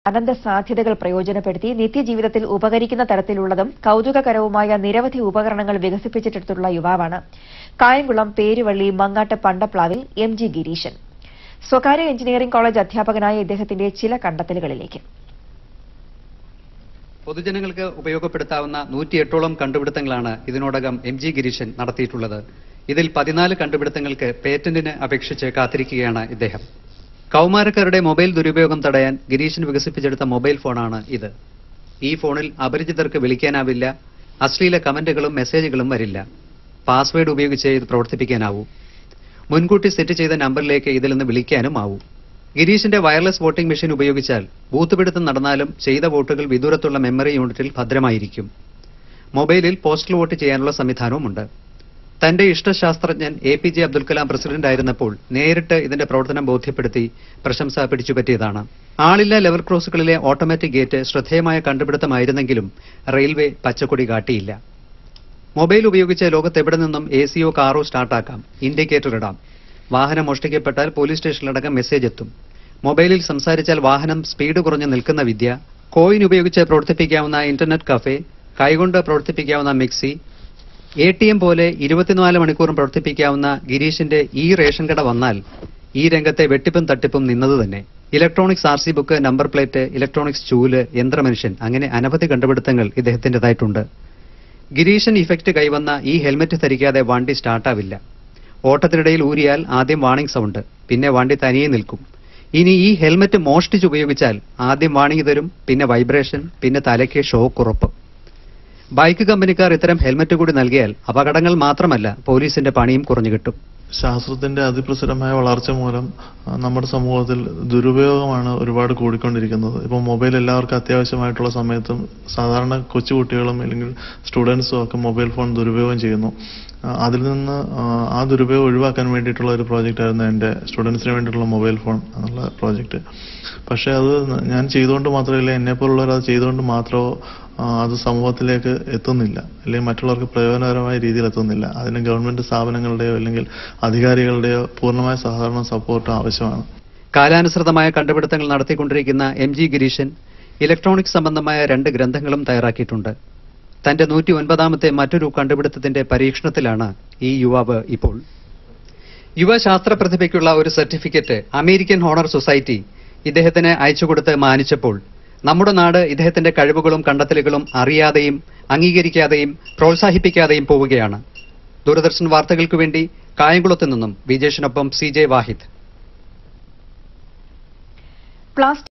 അനന്ത സാധ്യതകൾ പ്രയോജനപ്പെടുത്തി നിത്യജീവിതത്തിൽ ഉപകരിക്കുന്ന തരത്തിലുള്ളതും കൌതുകകരവുമായ നിരവധി ഉപകരണങ്ങൾ വികസിപ്പിച്ചിട്ടുള്ള യുവാവാണ് കായംകുളം പേരുവള്ളി മങ്ങാട്ട് പണ്ടപ്ലാവിൽ എം ജി ഗിരീശൻ സ്വകാര്യ എഞ്ചിനീയറിംഗ് കോളേജ് അധ്യാപകനായ ഇദ്ദേഹത്തിന്റെ ചില കണ്ടെത്തലുകളിലേക്ക് പൊതുജനങ്ങൾക്ക് ഉപയോഗപ്പെടുത്താവുന്ന നൂറ്റിയെട്ടോളം കണ്ടുപിടുത്തങ്ങളാണ് ഇതിനോടകം എം ജി ഗിരീശൻ നടത്തിയിട്ടുള്ളത് ഇതിൽ പതിനാല് കണ്ടുപിടുത്തങ്ങൾക്ക് പേറ്റന്റിന് അപേക്ഷിച്ച് കാത്തിരിക്കുകയാണ് ഇദ്ദേഹം കൗമാരക്കാരുടെ മൊബൈൽ ദുരുപയോഗം തടയാൻ ഗിരീശൻ വികസിപ്പിച്ചെടുത്ത മൊബൈൽ ഫോണാണ് ഇത് ഈ ഫോണിൽ അപരിചിതർക്ക് വിളിക്കാനാവില്ല അശ്ലീല കമന്റുകളും മെസ്സേജുകളും വരില്ല പാസ്വേഡ് ഉപയോഗിച്ച് ഇത് പ്രവർത്തിപ്പിക്കാനാവൂ മുൻകൂട്ടി സെറ്റ് ചെയ്ത നമ്പറിലേക്ക് ഇതിൽ നിന്ന് വിളിക്കാനും ആവൂ ഗിരീഷിന്റെ വയർലെസ് വോട്ടിംഗ് മെഷീൻ ഉപയോഗിച്ചാൽ ബൂത്ത് പിടുത്തം നടന്നാലും ചെയ്ത വോട്ടുകൾ വിദൂരത്തുള്ള മെമ്മറി യൂണിറ്റിൽ ഭദ്രമായിരിക്കും മൊബൈലിൽ പോസ്റ്റൽ വോട്ട് ചെയ്യാനുള്ള സംവിധാനവുമുണ്ട് തന്റെ ഇഷ്ടശാസ്ത്രജ്ഞൻ A P J Abdul Kalam president ആയിരുന്നപ്പോൾ നേരിട്ട് ഇതിന്റെ പ്രവർത്തനം ബോധ്യപ്പെടുത്തി പ്രശംസ പിടിച്ചുപറ്റിയതാണ് ആളില്ല ലെവൽ ക്രോസുകളിലെ ഓട്ടോമാറ്റിക് ഗേറ്റ് ശ്രദ്ധേയമായ കണ്ടുപിടുത്തമായിരുന്നെങ്കിലും റെയിൽവേ പച്ചക്കൊടി കാട്ടിയില്ല മൊബൈൽ ഉപയോഗിച്ച് ലോകത്തെവിടെ നിന്നും എ സിയോ കാറോ സ്റ്റാർട്ടാക്കാം ഇൻഡിക്കേറ്റർ ഇടാം വാഹനം മോഷ്ടിക്കപ്പെട്ടാൽ പോലീസ് സ്റ്റേഷനിലടക്കം മെസ്സേജ് എത്തും മൊബൈലിൽ സംസാരിച്ചാൽ വാഹനം സ്പീഡ് കുറഞ്ഞു നിൽക്കുന്ന വിദ്യ കോയിൻ ഉപയോഗിച്ച് പ്രവർത്തിപ്പിക്കാവുന്ന ഇന്റർനെറ്റ് കഫേ കൈകൊണ്ട് പ്രവർത്തിപ്പിക്കാവുന്ന മിക്സി എ ടി എം പോലെ ഇരുപത്തിനാല് മണിക്കൂറും പ്രവർത്തിപ്പിക്കാവുന്ന ഗിരീഷിന്റെ ഈ റേഷൻ കട വന്നാൽ ഈ രംഗത്തെ വെട്ടിപ്പും തട്ടിപ്പും നിന്നത് തന്നെ electronics R C book number plate electronics ചൂല് യന്ത്രമനുഷ്യൻ അങ്ങനെ അനവധി കണ്ടുപിടുത്തങ്ങൾ ഇദ്ദേഹത്തിന്റേതായിട്ടുണ്ട് ഗിരീശൻ ഇഫക്റ്റ് കൈവന്ന ഈ ഹെൽമറ്റ് ധരിക്കാതെ വണ്ടി സ്റ്റാർട്ടാവില്ല ഓട്ടത്തിനിടയിൽ ഊരിയാൽ ആദ്യം വാണിംഗ് സൗണ്ട് പിന്നെ വണ്ടി തനിയെ നിൽക്കും ഇനി ഈ ഹെൽമറ്റ് മോഷ്ടിച്ച് ഉപയോഗിച്ചാൽ ആദ്യം വാണിംഗ് തരും പിന്നെ വൈബ്രേഷൻ പിന്നെ തലയ്ക്ക് ഷോക്ക് ഉറപ്പ് ബൈക്ക് കമ്പനിക്കാർ ഇത്തരം ഹെൽമറ്റ് കൂടി നൽകിയാൽ അപകടങ്ങൾ മാത്രമല്ല പോലീസിന്റെ പണിയും കുറഞ്ഞു കിട്ടും ശാസ്ത്രത്തിന്റെ അതിപ്രസരമായ വളർച്ച മൂലം ആ, നമ്മുടെ സമൂഹത്തിൽ ദുരുപയോഗമാണ് ഒരുപാട് കൂടിക്കൊണ്ടിരിക്കുന്നത് ഇപ്പം മൊബൈൽ എല്ലാവർക്കും അത്യാവശ്യമായിട്ടുള്ള സമയത്തും സാധാരണ കൊച്ചുകുട്ടികളും അല്ലെങ്കിൽ സ്റ്റുഡൻസും ഒക്കെ മൊബൈൽ ഫോൺ ദുരുപയോഗം ചെയ്യുന്നു ആ, അതിൽ നിന്ന് ആ, ആ ദുരുപയോഗം ഒഴിവാക്കാൻ വേണ്ടിയിട്ടുള്ള ഒരു പ്രോജക്റ്റ് ആയിരുന്നു എൻ്റെ സ്റ്റുഡൻസിന് വേണ്ടിയിട്ടുള്ള മൊബൈൽ ഫോൺ എന്നുള്ള പ്രോജക്റ്റ് പക്ഷേ അത് ഞാൻ ചെയ്തുകൊണ്ട് മാത്രമല്ല എന്നെ പോലുള്ളവർ അത് ചെയ്തുകൊണ്ട് മാത്രമോ ആ, അത് സമൂഹത്തിലേക്ക് എത്തുന്നില്ല അല്ലെങ്കിൽ മറ്റുള്ളവർക്ക് പ്രയോജനകരമായ രീതിയിൽ എത്തുന്നില്ല അതിന് ഗവൺമെന്റ് സ്ഥാപനങ്ങളുടെയോ അല്ലെങ്കിൽ അധികാരികളുടെയോ പൂർണ്ണമായ സഹകരണ സപ്പോർട്ട് ആവശ്യമാണ് കാലാനുസൃതമായ കണ്ടുപിടുത്തങ്ങൾ നടത്തിക്കൊണ്ടിരിക്കുന്ന എം ജി ഗിരീശൻ ഇലക്ട്രോണിക്സ് സംബന്ധമായ രണ്ട് ഗ്രന്ഥങ്ങളും തയ്യാറാക്കിയിട്ടുണ്ട് തന്റെ നൂറ്റി ഒൻപതാമത്തെ മറ്റൊരു കണ്ടുപിടുത്തത്തിന്റെ പരീക്ഷണത്തിലാണ് ഈ യുവാവ് ഇപ്പോൾ യുവ ശാസ്ത്ര പ്രതിഭയ്ക്കുള്ള ഒരു സർട്ടിഫിക്കറ്റ് അമേരിക്കൻ ഹോണർ സൊസൈറ്റി ഇദ്ദേഹത്തിന് അയച്ചുകൊടുത്ത് മാനിച്ചപ്പോൾ നമ്മുടെ നാട് ഇദ്ദേഹത്തിന്റെ കഴിവുകളും കണ്ടെത്തലുകളും അറിയാതെയും അംഗീകരിക്കാതെയും പ്രോത്സാഹിപ്പിക്കാതെയും പോവുകയാണ് ദൂരദർശൻ വാർത്തകൾക്ക് വേണ്ടി കായംകുളത്ത് നിന്നും വിജേഷിനൊപ്പം സി ജെ വാഹിദ് പ്ലാസ്റ്റിക്